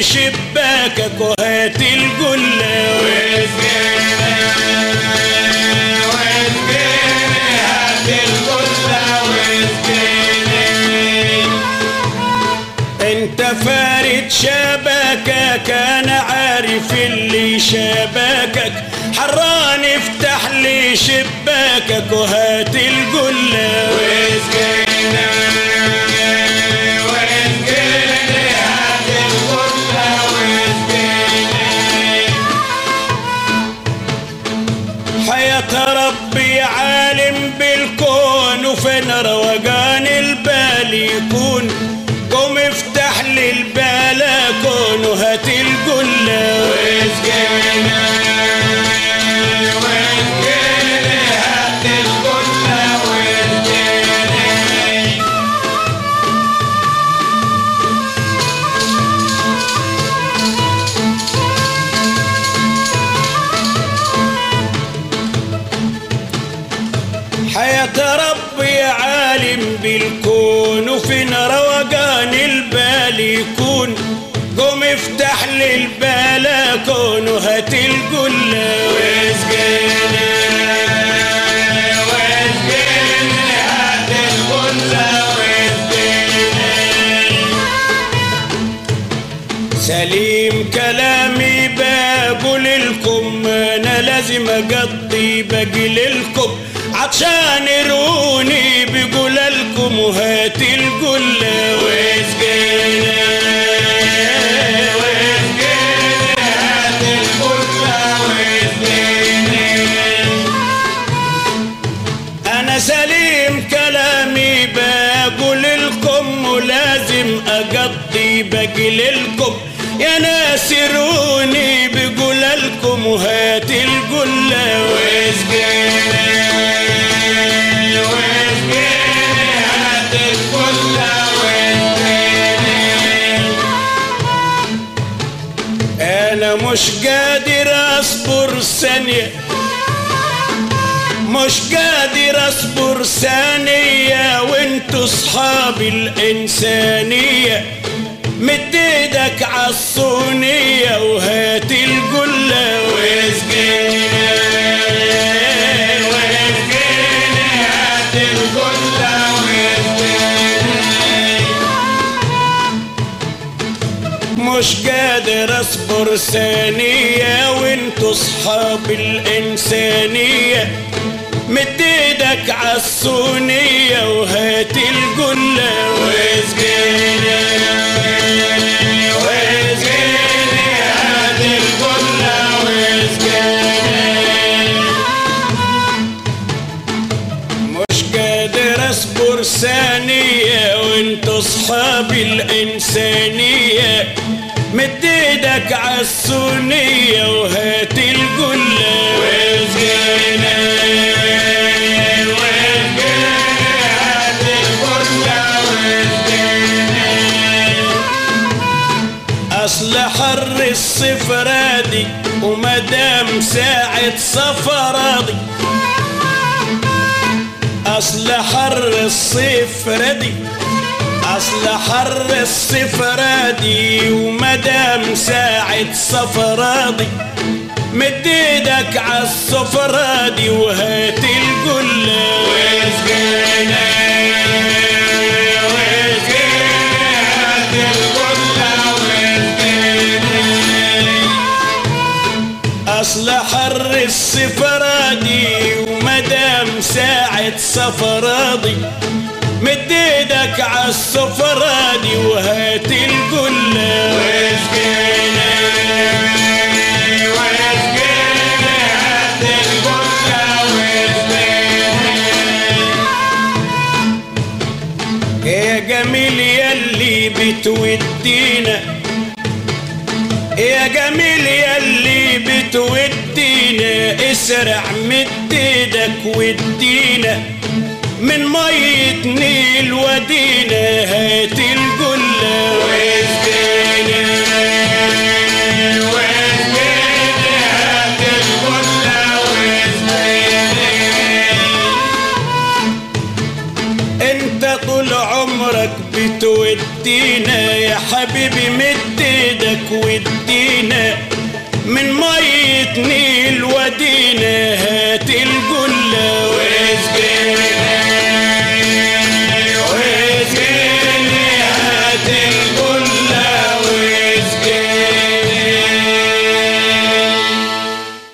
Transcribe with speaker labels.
Speaker 1: لي شباكك وهات القلة انت فارد شبكك انا عارف اللي شبكك حران افتح لي شباكك وهات القلة حياة ربي عالم بالكون وفين روقان البال يكون قوم افتح لي البلكون وهات القلة حياة ربي عالم بالكون وفين روقان البال يكون قوم افتح لي البلكون وهات القلة سليم كلامي بقول لكم انا لازم اقضي باقي لكم عطشان روني بقول لكم وهات القلة وسقينا هات القلة انا سليم كلامي بقول لكم ولازم اقضي باقي لكم يا ناس روني بقول لكم وهات القلة وسقينا هات القلة انا مش قادر اصبر ثانيه مش قادر اصبر ثانية وانتوا صحاب الانسانية مد ايدك عالصونية وهات القلة واسقينا واسقينا هات القلة واسقينا مش قادر اصبر ثانية وانتوا صحاب الانسانية مد ايدك عالصونية وهات القلة واسقينا واسقينا هات القلة واسقينا مش قادر اصبر ثانية وانت اصحاب الانسانية مد ايدك عالصونية وهات القلة واسقينا واسقينا هات القلة واسقينا اصل حر الصفرادي ومدام ساعة سفرادي اصل حر الصيف ردي اصل حر الصيف ردي ومدام ساعة سفرادي مد ايدك عالسفرادي وهات القلة واسقينا واسقينا هات القلة واسقينا اصل حر السفرادي ومدام ساعة سفرادي مد ايدك عالسفرادي وهات القلة واسقينا واسقينا هات القلة واسقينا يا جميل يلي بتودينا يا جميل يلي بتودينا اسرع مد ايدك ودينا من مية نيل ودينا هات القلة واسقينا واسقينا هات القلة واسقينا انت طول عمرك بتودينا يا حبيبي مد ايدك ودينا من مية نيل ودينا هات